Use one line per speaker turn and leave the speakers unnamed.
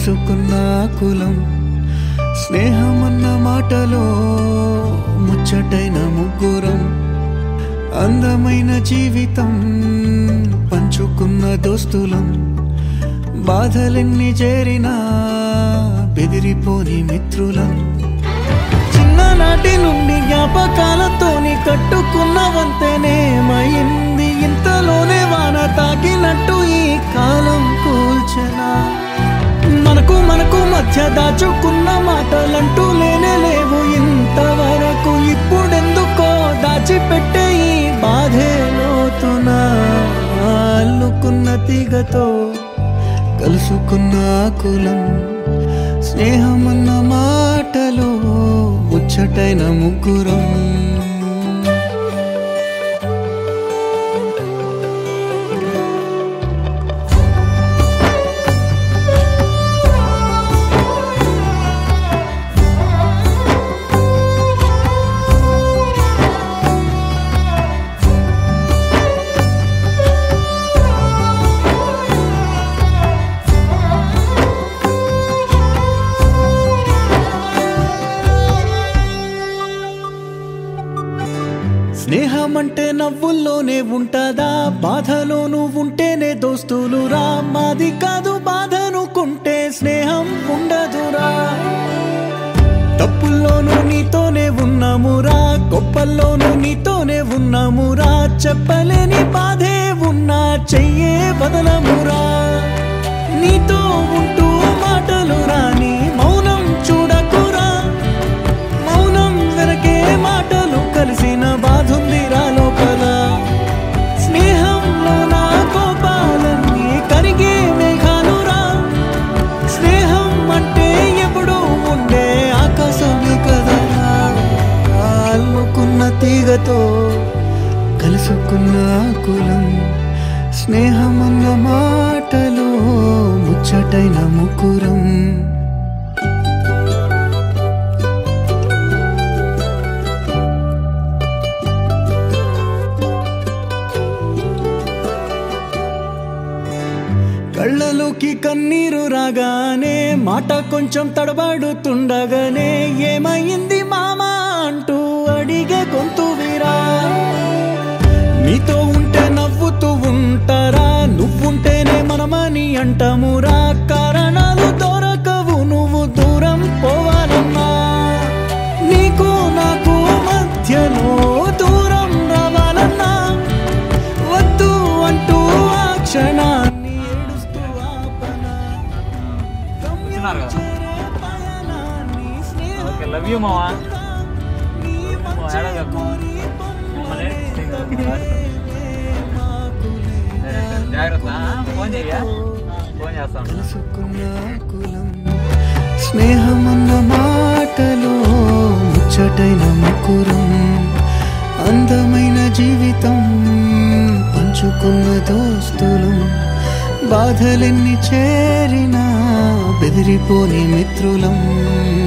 కలుసుకున్న కులం స్నేహమన్న మాటలో ముచ్చటైన ముగ్గురం అందమైన జీవితం పంచుకున్న దోస్తులం బాధలెన్ని చేరినా బెదిరిపోని మిత్రులం చిన్ననాటి నుండి జ్ఞాపకాలతోని కట్టుకున్న వంతెనేమైంది ఇంతలోనే వాన తాకినట్టు ఈ కాలం కూల్చనా మనకు మనకు మధ్య దాచుకున్న మాటలంటూ లేనే లేవు ఇంతవరకు ఇప్పుడెందుకో దాచిపెట్టే ఈ బాధే లోతున అల్లుకున్న తీగతో కలుసుకున్న కులం స్నేహమన్న మాటలో ముచ్చటైన ముగ్గురం స్నేహం అంటే నవ్వుల్లోనే ఉంటదా బాధలోను ఉంటేనే దోస్తులు రా మాది కాదు బాధనుకుంటే స్నేహం ఉండదురా తప్పుల్లోనూ నీతోనే ఉన్నామురా గొప్పల్లోనూ నీతోనే ఉన్నామురా చెప్పలేని బాధే ఉన్నా చెయ్యే బదలమురా నీతో ఉంటూ మాటలు రాని మౌనం చూడకురా మౌనం వెనకే మాటలు కలిసిన బాధుందిరా లోపల స్నేహంలో నా కోపాలన్నీ కరిగే మేఘాలురా స్నేహం అంటే ఎప్పుడు ఉండే ఆకాశమే కదా అల్లుకున్న తీగతో కలుసుకున్న కులం స్నేహమన్న మాటలో ముచ్చటైన ముకురం కళ్ళలోకి కన్నీరు రాగానే మాట కొంచెం తడబడుతుండగానే ఏమైంది మామా అంటూ అడిగే గొంతు వీరా నీతో ఉంటే నవ్వుతూ ఉంటారా నువ్వుంటేనే మనమని అంటామురా కారణాలు దొరకవు నువ్వు దూరం పోవాలన్నా నీకు నాకు మధ్యలో దూరం రావాలన్నా వద్దు అంటూ ఆ క్షణాన్ని ఏడుస్తూ ఆపనా
వచ్చినారు కదా
చేరే పయనాన్ని
ఓకే లవ్ యూ మావా
నీ
ఓ, ఏడవకు. మమ్మల్ని ఏడిపిస్తే సరే, సరే. జాగ్రత్త ఆ? ఫోన్ చెయ్యా ఫోన్ చేస్తాను
కలుసుకున్న కులం స్నేహమన్న మాటలో ముచ్చటైన ముకురం అందమైన జీవితం పంచుకున్న దోస్తులు బాధలెన్ని చేరినా బెదిరిపోని మిత్రులం